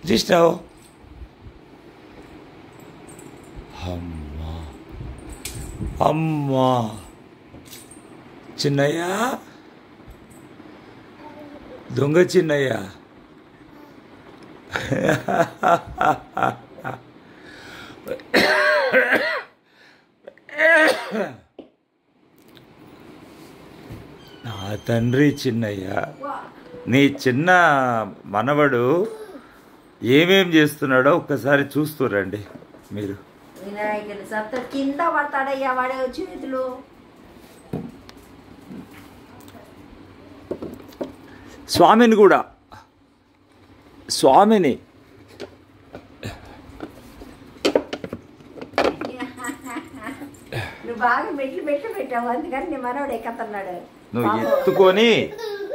చేసినావు అమ్మా అమ్మా చిన్నయ్య దొంగ చిన్నయ్య నా తండ్రి చిన్నయ్య నీ చిన్న మనవడు ఏమేం చేస్తున్నాడో ఒక్కసారి చూస్తురండి మీరు వినాయకుడు సత్త కింద పడతాడయ్యా వాడే చేతులు స్వామిని కూడా స్వామిని నువ్వు బాగా మెట్లు మెట్లు పెట్టావు అందుకని నీ మనవడు ఎక్కతున్నాడు నువ్వు పాపం. ఎత్తుకొని